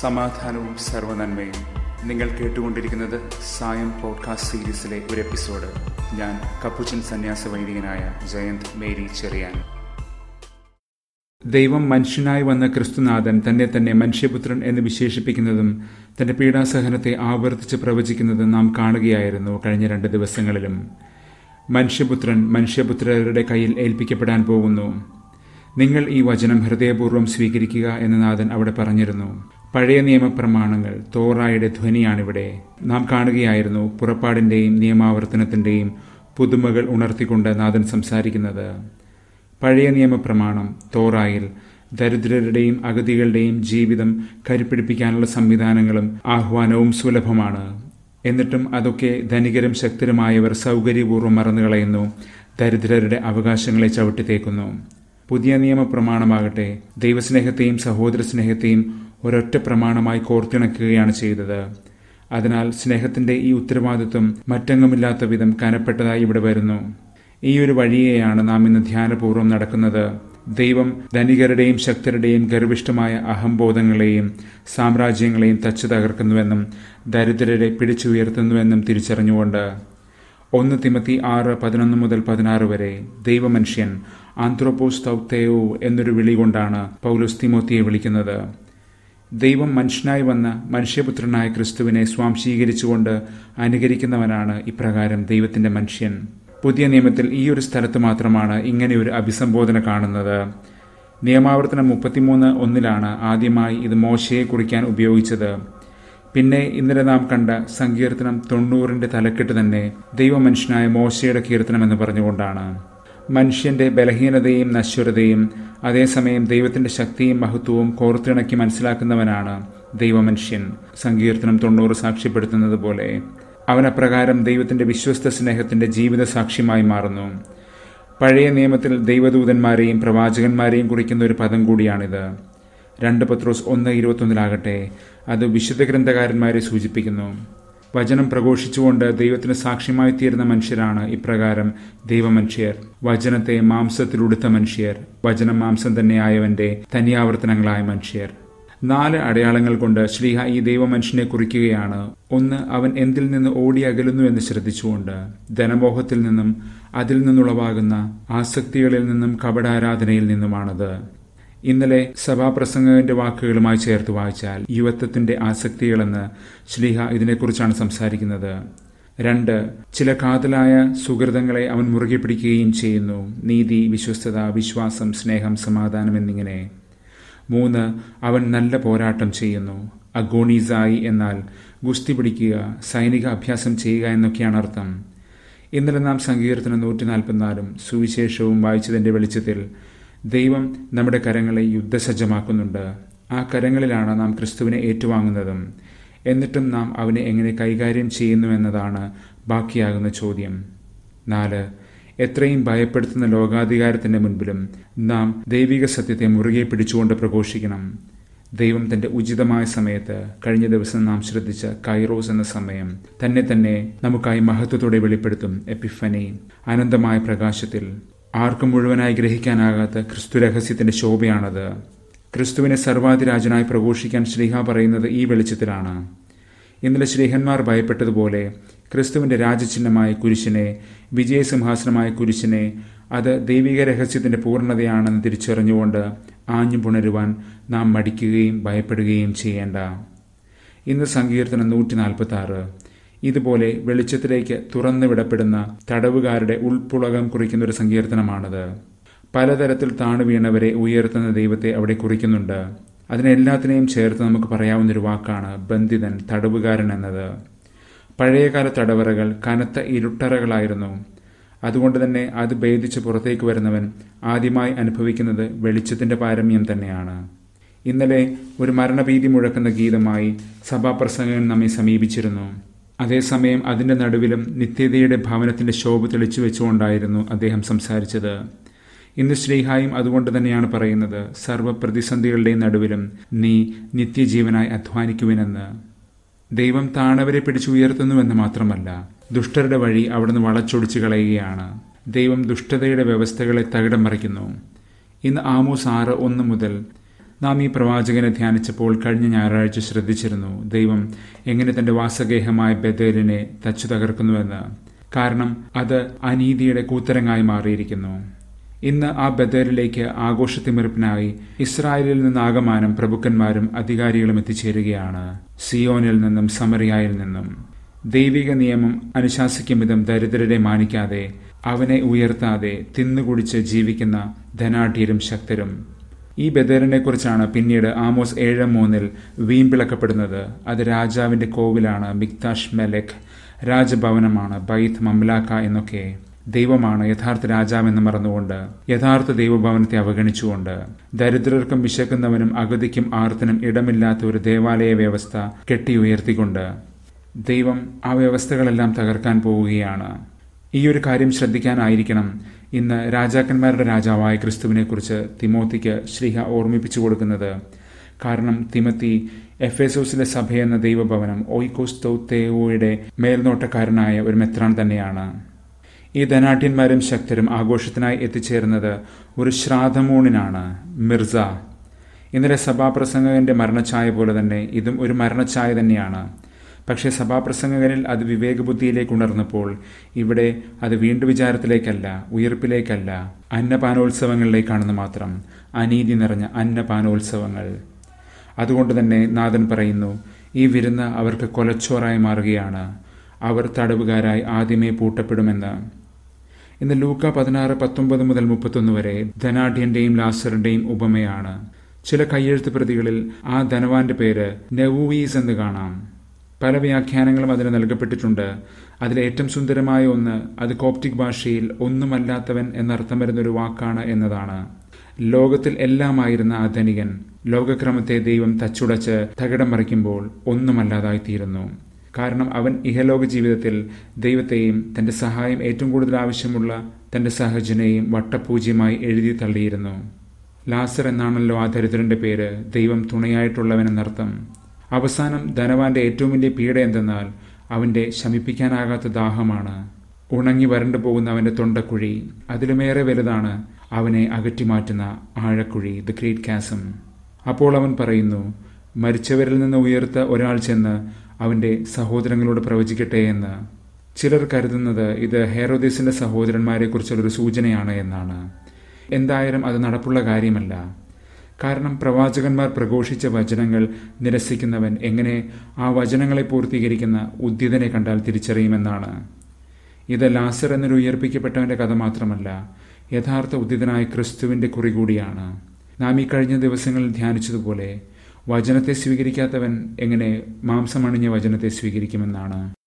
സമാധാനവും സർവനന്മയും നിങ്ങൾ കേട്ടുകൊണ്ടിരിക്കുന്നത് സായം പോഡ്കാസ്റ്റ് സീരീസിലെ ഒരു എപ്പിസോഡ് ഞാൻ കപ്പുച്ചൻ സന്യാസ വൈദികനായ ജയന്ത് മേരി ചെറിയാൻ ദൈവം മനുഷ്യനായി വന്ന ക്രിസ്തുനാഥൻ തന്നെ തന്നെ മനുഷ്യപുത്രൻ എന്ന് വിശേഷിപ്പിക്കുന്നതും തന്റെ പീഡാസഹനത്തെ ആവർത്തിച്ച് പ്രവചിക്കുന്നതും നാം കാണുകയായിരുന്നു കഴിഞ്ഞ രണ്ട് ദിവസങ്ങളിലും മനുഷ്യപുത്രൻ മനുഷ്യപുത്രരുടെ കയ്യിൽ ഏൽപ്പിക്കപ്പെടാൻ പോകുന്നു നിങ്ങൾ ഈ വചനം ഹൃദയപൂർവ്വം സ്വീകരിക്കുക എന്ന് നാഥൻ അവിടെ പറഞ്ഞിരുന്നു പഴയ നിയമപ്രമാണങ്ങൾ തോറായുടെ ധ്വനിയാണിവിടെ നാം കാണുകയായിരുന്നു പുറപ്പാടിന്റെയും നിയമാവർത്തനത്തിന്റെയും പുതുമകൾ ഉണർത്തിക്കൊണ്ട് നാഥൻ സംസാരിക്കുന്നത് പഴയ നിയമപ്രമാണം തോറായിൽ ദരിദ്രരുടെയും അഗതികളുടെയും ജീവിതം കരുപ്പിടിപ്പിക്കാനുള്ള സംവിധാനങ്ങളും ആഹ്വാനവും സുലഭമാണ് എന്നിട്ടും അതൊക്കെ ധനികരും ശക്തരുമായവർ സൗകര്യപൂർവ്വം മറന്നുകളയുന്നു ദരിദ്രരുടെ അവകാശങ്ങളെ ചവിട്ടിത്തേക്കുന്നു പുതിയ നിയമപ്രമാണമാകട്ടെ ദൈവസ്നേഹത്തെയും സഹോദര സ്നേഹത്തെയും ഒരൊറ്റ പ്രമാണമായി കോർത്തിണക്കുകയാണ് ചെയ്തത് അതിനാൽ സ്നേഹത്തിന്റെ ഈ ഉത്തരവാദിത്വം മറ്റെങ്ങുമില്ലാത്ത വിധം കനപ്പെട്ടതായി ഇവിടെ വരുന്നു ഈ ഒരു വഴിയെയാണ് നാം ഇന്ന് ധ്യാനപൂർവ്വം നടക്കുന്നത് ദൈവം ധനികരുടെയും ശക്തരുടെയും ഗർവിഷ്ഠമായ അഹംബോധങ്ങളെയും സാമ്രാജ്യങ്ങളെയും തച്ചു തകർക്കുന്നുവെന്നും ദരിദ്രരെ പിടിച്ചുയർത്തുന്നുവെന്നും തിരിച്ചറിഞ്ഞുകൊണ്ട് ഒന്ന് തിമത്തി ആറ് പതിനൊന്ന് മുതൽ പതിനാറ് വരെ ദൈവമനുഷ്യൻ ആന്ത്രോപോസ് തൗത്തേയോ എന്നൊരു വിളി കൊണ്ടാണ് പൗലോസ് തിമോത്തിയെ വിളിക്കുന്നത് ദൈവം മനുഷ്യനായി വന്ന മനുഷ്യപുത്രനായ ക്രിസ്തുവിനെ സ്വാംശീകരിച്ചുകൊണ്ട് അനുകരിക്കുന്നവനാണ് ഇപ്രകാരം ദൈവത്തിന്റെ മനുഷ്യൻ പുതിയ നിയമത്തിൽ ഈ ഒരു സ്ഥലത്ത് മാത്രമാണ് ഇങ്ങനെ ഒരു അഭിസംബോധന കാണുന്നത് നിയമാവർത്തനം മുപ്പത്തിമൂന്ന് ഒന്നിലാണ് ആദ്യമായി ഇത് മോശയെ കുറിക്കാൻ ഉപയോഗിച്ചത് പിന്നെ ഇന്നലെ നാം കണ്ട സങ്കീർത്തനം തൊണ്ണൂറിന്റെ തലക്കെട്ട് തന്നെ ദൈവമനുഷ്യനായ മോശയുടെ കീർത്തനം എന്ന് പറഞ്ഞുകൊണ്ടാണ് മനുഷ്യന്റെ ബലഹീനതയും നശ്വരതയും അതേസമയം ദൈവത്തിന്റെ ശക്തിയും മഹത്വവും കോർത്തിണക്കി മനസ്സിലാക്കുന്നവനാണ് ദൈവമനുഷ്യൻ സങ്കീർത്തനം തൊണ്ണൂറ് സാക്ഷ്യപ്പെടുത്തുന്നത് പോലെ അവനപ്രകാരം ദൈവത്തിന്റെ വിശ്വസ്ത സ്നേഹത്തിന്റെ ജീവിത സാക്ഷ്യമായി മാറുന്നു പഴയ നിയമത്തിൽ ദൈവദൂതന്മാരെയും പ്രവാചകന്മാരെയും കുറിക്കുന്ന ഒരു പദം കൂടിയാണിത് രണ്ട് പത്രോസ് ഒന്ന് ഇരുപത്തൊന്നിലാകട്ടെ അത് വിശുദ്ധ ഗ്രന്ഥകാരന്മാരെ സൂചിപ്പിക്കുന്നു വചനം പ്രഘോഷിച്ചുകൊണ്ട് ദൈവത്തിന് സാക്ഷ്യമായി തീരുന്ന മനുഷ്യരാണ് ഇപ്രകാരം ദൈവമനുഷ്യർ വചനത്തെ മാംസത്തിലുടുത്ത മനുഷ്യർ വചനം മാംസം തന്നെയായവന്റെ തനിയാവർത്തനങ്ങളായ മനുഷ്യർ നാല് അടയാളങ്ങൾ കൊണ്ട് ശ്രീഹ ഈ ദൈവമനുഷ്യനെ കുറിക്കുകയാണ് ഒന്ന് അവൻ എന്തിൽ നിന്ന് ഓടി അകലുന്നു എന്ന് ശ്രദ്ധിച്ചുകൊണ്ട് ധനമോഹത്തിൽ നിന്നും അതിൽ നിന്നുളവാകുന്ന ആസക്തികളിൽ നിന്നും കപടാരാധനയിൽ നിന്നുമാണത് ഇന്നലെ സഭാപ്രസംഗന്റെ വാക്കുകളുമായി ചേർത്ത് വായിച്ചാൽ യുവത്വത്തിന്റെ ആസക്തികളെന്ന് ശ്ലീഹ ഇതിനെക്കുറിച്ചാണ് സംസാരിക്കുന്നത് രണ്ട് ചില കാതലായ സുഹൃതങ്ങളെ അവൻ മുറുകെ പിടിക്കുകയും ചെയ്യുന്നു നീതി വിശ്വസ്തത വിശ്വാസം സ്നേഹം സമാധാനം എന്നിങ്ങനെ മൂന്ന് അവൻ നല്ല പോരാട്ടം ചെയ്യുന്നു അഗോണീസായി എന്നാൽ ഗുസ്തി പിടിക്കുക സൈനിക അഭ്യാസം ചെയ്യുക എന്നൊക്കെയാണ് അർത്ഥം ഇന്നലെ നാം സങ്കീർത്തനം നൂറ്റി നാൽപ്പത്തിനാലും സുവിശേഷവും വായിച്ചതിന്റെ വെളിച്ചത്തിൽ ദൈവം നമ്മുടെ കരങ്ങളെ യുദ്ധസജ്ജമാക്കുന്നുണ്ട് ആ കരങ്ങളിലാണ് നാം ക്രിസ്തുവിനെ ഏറ്റുവാങ്ങുന്നതും എന്നിട്ടും നാം അവനെ എങ്ങനെ കൈകാര്യം ചെയ്യുന്നുവെന്നതാണ് ബാക്കിയാകുന്ന ചോദ്യം നാല് എത്രയും ഭയപ്പെടുത്തുന്ന ലോകാധികാരത്തിന്റെ മുൻപിലും നാം ദൈവിക സത്യത്തെ മുറുകെ പിടിച്ചുകൊണ്ട് പ്രഘോഷിക്കണം ദൈവം തന്റെ ഉചിതമായ സമയത്ത് കഴിഞ്ഞ ദിവസം നാം ശ്രദ്ധിച്ച കൈറോസ് എന്ന സമയം തന്നെ തന്നെ നമുക്കായി മഹത്വത്തോടെ വെളിപ്പെടുത്തും എപ്പിഫനി അനന്തമായ പ്രകാശത്തിൽ ആർക്കും മുഴുവനായി ഗ്രഹിക്കാനാകാത്ത ക്രിസ്തു രഹസ്യത്തിന്റെ ശോഭയാണത് ക്രിസ്തുവിനെ സർവാധിരാജനായി പ്രഘോഷിക്കാൻ ശ്രീഹ പറയുന്നത് ഈ വെളിച്ചത്തിലാണ് ഇന്നലെ ശ്രീഹന്മാർ ഭയപ്പെട്ടതുപോലെ ക്രിസ്തുവിന്റെ രാജചിഹ്നമായ കുരിശിനെ വിജയസിംഹാസനമായ കുരിശിനെ അത് ദൈവിക രഹസ്യത്തിന്റെ പൂർണ്ണതയാണെന്ന് തിരിച്ചറിഞ്ഞുകൊണ്ട് ആഞ്ഞു പുണരുവാൻ നാം മടിക്കുകയും ഭയപ്പെടുകയും ചെയ്യേണ്ട ഇന്ന് സങ്കീർത്തനം നൂറ്റി നാൽപ്പത്തി ആറ് ഇതുപോലെ വെളിച്ചത്തിലേക്ക് തുറന്നുവിടപ്പെടുന്ന തടവുകാരുടെ ഉൾപ്പുളകം കുറിക്കുന്ന ഒരു സങ്കീർത്തനമാണത് പലതരത്തിൽ താണു വീണവരെ ഉയർത്തുന്ന ദൈവത്തെ അവിടെ കുറിക്കുന്നുണ്ട് അതിനെല്ലാത്തിനെയും ചേർത്ത് നമുക്ക് പറയാവുന്നൊരു വാക്കാണ് ബന്ധിതൻ തടവുകാരൻ എന്നത് പഴയകാല തടവറകൾ കനത്ത ഇരുട്ടറകളായിരുന്നു അതുകൊണ്ട് തന്നെ അത് ഭേദിച്ച് പുറത്തേക്ക് വരുന്നവൻ ആദ്യമായി അനുഭവിക്കുന്നത് വെളിച്ചത്തിന്റെ പാരമ്യം തന്നെയാണ് ഇന്നലെ ഒരു മരണഭീതി മുഴക്കുന്ന ഗീതമായി സഭാപ്രസംഗൻ നമ്മെ സമീപിച്ചിരുന്നു അതേസമയം അതിന്റെ നടുവിലും നിത്യതയുടെ ഭവനത്തിന്റെ ശോഭ തെളിച്ചു വെച്ചുകൊണ്ടായിരുന്നു അദ്ദേഹം സംസാരിച്ചത് ഇന്ന് ശ്രീഹായും അതുകൊണ്ട് തന്നെയാണ് പറയുന്നത് സർവ്വ പ്രതിസന്ധികളുടെയും നടുവിലും നീ നിത്യജീവനായി അധ്വാനിക്കുവിനെന്ന് ദൈവം താണവരെ പിടിച്ചുയർത്തുന്നുവെന്ന് മാത്രമല്ല ദുഷ്ടരുടെ വഴി അവിടുന്ന് വളച്ചൊടിച്ചു കളയുകയാണ് ദൈവം ദുഷ്ടതയുടെ വ്യവസ്ഥകളെ തകിടം മറിക്കുന്നു ഇന്ന് ആമോസ് ആറ് ഒന്ന് മുതൽ നാം ഈ പ്രവാചകനെ ധ്യാനിച്ചപ്പോൾ കഴിഞ്ഞ ഞായറാഴ്ച ശ്രദ്ധിച്ചിരുന്നു ദൈവം എങ്ങനെ തന്റെ വാസഗേഹമായ ബദേലിനെ തച്ചു തകർക്കുന്നുവെന്ന് കാരണം അത് അനീതിയുടെ കൂത്തരങ്ങായി മാറിയിരിക്കുന്നു ഇന്ന് ആ ബദേലിലേക്ക് ആഘോഷത്തിമിർപ്പിനായി ഇസ്രായേലിൽ നിന്നാകമാനം പ്രഭുക്കന്മാരും അധികാരികളും എത്തിച്ചേരുകയാണ് സിയോനിൽ നിന്നും സമറിയായിൽ നിന്നും ദൈവിക നിയമം അനുശാസിക്കും വിധം ദരിദ്രരെ മാനിക്കാതെ അവനെ ഉയർത്താതെ തിന്നുകുടിച്ച് ജീവിക്കുന്ന ധനാഢ്യരും ശക്തരും ഈ ബദേറിനെ കുറിച്ചാണ് പിന്നീട് ആമോസ് ഏഴ് മൂന്നിൽ വീമ്പിളക്കപ്പെടുന്നത് അത് രാജാവിന്റെ കോവിലാണ് മിക്താഷ് മെലക് രാജഭവനമാണ് ബൈത്ത് മംലാക്ക എന്നൊക്കെ ദൈവമാണ് യഥാർത്ഥ രാജാവെന്ന് മറന്നുകൊണ്ട് യഥാർത്ഥ ദൈവഭവനത്തെ അവഗണിച്ചുകൊണ്ട് ദരിദ്രർക്കും വിശക്കുന്നവനും അഗതിക്കും ആർത്തിനും ഇടമില്ലാത്ത ഒരു ദേവാലയ വ്യവസ്ഥ കെട്ടിയുയർത്തിക്കൊണ്ട് ദൈവം ആ വ്യവസ്ഥകളെല്ലാം തകർക്കാൻ പോവുകയാണ് ഈ ഒരു കാര്യം ശ്രദ്ധിക്കാനായിരിക്കണം ഇന്ന് രാജാക്കന്മാരുടെ രാജാവായ ക്രിസ്തുവിനെക്കുറിച്ച് തിമോത്തിക്ക് ശ്രീഹ ഓർമ്മിപ്പിച്ചു കൊടുക്കുന്നത് കാരണം തിമത്തി എഫേസോസിലെ സഭയെന്ന ദൈവഭവനം ഓയ്ക്കോസ്തോത്തേവോയുടെ മേൽനോട്ടക്കാരനായ ഒരു മെത്രാൻ തന്നെയാണ് ഈ ധനാട്യന്മാരും ശക്തരും ആഘോഷത്തിനായി എത്തിച്ചേരുന്നത് ഒരു ശ്രാദ്ധമൂണിനാണ് മിർസ ഇന്നലെ സഭാപ്രസംഗകന്റെ മരണഛായ പോലെ തന്നെ ഇതും ഒരു മരണഛായ തന്നെയാണ് പക്ഷേ സഭാപ്രസംഗകരിൽ അത് വിവേകബുദ്ധിയിലേക്ക് ഉണർന്നപ്പോൾ ഇവിടെ അത് വീണ്ടും വിചാരത്തിലേക്കല്ല ഉയർപ്പിലേക്കല്ല അന്നപാനോത്സവങ്ങളിലേക്കാണെന്ന് മാത്രം അനീതി നിറഞ്ഞ അന്നപാനോത്സവങ്ങൾ അതുകൊണ്ട് തന്നെ നാഥൻ പറയുന്നു ഈ വിരുന്ന് അവർക്ക് കൊലച്ചോറായി മാറുകയാണ് അവർ തടവുകാരായി ആദ്യമേ പൂട്ടപ്പെടുമെന്ന് ഇന്ന് ലൂക്ക പതിനാറ് പത്തൊമ്പത് മുതൽ മുപ്പത്തൊന്ന് വരെ ധനാഢ്യന്റെയും ലാസറിന്റെയും ഉപമയാണ് ചില കയ്യെഴുത്ത് പ്രതികളിൽ ആ ധനവാന്റെ പേര് നെവൂവീസ് എന്ന് കാണാം പല വ്യാഖ്യാനങ്ങളും അതിന് നൽകപ്പെട്ടിട്ടുണ്ട് അതിലെ ഏറ്റവും സുന്ദരമായ ഒന്ന് അത് കോപ്റ്റിക് ഭാഷയിൽ ഒന്നുമല്ലാത്തവൻ എന്നർത്ഥം വരുന്ന ഒരു വാക്കാണ് എന്നതാണ് ലോകത്തിൽ എല്ലാമായിരുന്ന ആ ധനികൻ ലോകക്രമത്തെ ദൈവം തച്ചുടച്ച് തകിടം മറിക്കുമ്പോൾ ഒന്നുമല്ലാതായിത്തീരുന്നു കാരണം അവൻ ഇഹലോക ജീവിതത്തിൽ ദൈവത്തെയും തന്റെ സഹായം ഏറ്റവും കൂടുതൽ ആവശ്യമുള്ള തന്റെ സഹജനെയും വട്ടപൂജ്യമായി എഴുതി തള്ളിയിരുന്നു ലാസർ എന്നാണല്ലോ ആ ദരിദ്രന്റെ പേര് ദൈവം തുണയായിട്ടുള്ളവൻ എന്നർത്ഥം അവസാനം ധനവാന്റെ ഏറ്റവും വലിയ പീഡ എന്തെന്നാൽ അവന്റെ ശമിപ്പിക്കാനാകാത്ത ദാഹമാണ് ഉണങ്ങി വരണ്ടു പോകുന്ന അവന്റെ തൊണ്ടക്കുഴി അതിലുമേറെ വലുതാണ് അവനെ അകറ്റിമാറ്റുന്ന ആഴക്കുഴി ദ ഗ്രേറ്റ് കാസം അപ്പോൾ അവൻ പറയുന്നു മരിച്ചവരിൽ നിന്ന് ഉയർത്ത ഒരാൾ ചെന്ന് അവന്റെ സഹോദരങ്ങളോട് പ്രവചിക്കട്ടെ എന്ന് ചിലർ കരുതുന്നത് ഇത് ഹെറോദീസിന്റെ സഹോദരന്മാരെ കുറിച്ചുള്ളൊരു സൂചനയാണ് എന്നാണ് എന്തായാലും അത് നടപ്പുള്ള കാര്യമല്ല കാരണം പ്രവാചകന്മാർ പ്രഘോഷിച്ച വചനങ്ങൾ നിരസിക്കുന്നവൻ എങ്ങനെ ആ വചനങ്ങളെ പൂർത്തീകരിക്കുന്ന ഉദ്യതനെ കണ്ടാൽ തിരിച്ചറിയുമെന്നാണ് ഇത് ലാസർ എന്നൊരു ഉയർപ്പിക്കപ്പെട്ടവന്റെ കഥ മാത്രമല്ല യഥാർത്ഥ ഉദ്യതനായ ക്രിസ്തുവിന്റെ കുറി കൂടിയാണ് നാം ഈ കഴിഞ്ഞ ദിവസങ്ങളിൽ ധ്യാനിച്ചതുപോലെ വചനത്തെ സ്വീകരിക്കാത്തവൻ എങ്ങനെ മാംസമണിഞ്ഞ വചനത്തെ സ്വീകരിക്കുമെന്നാണ്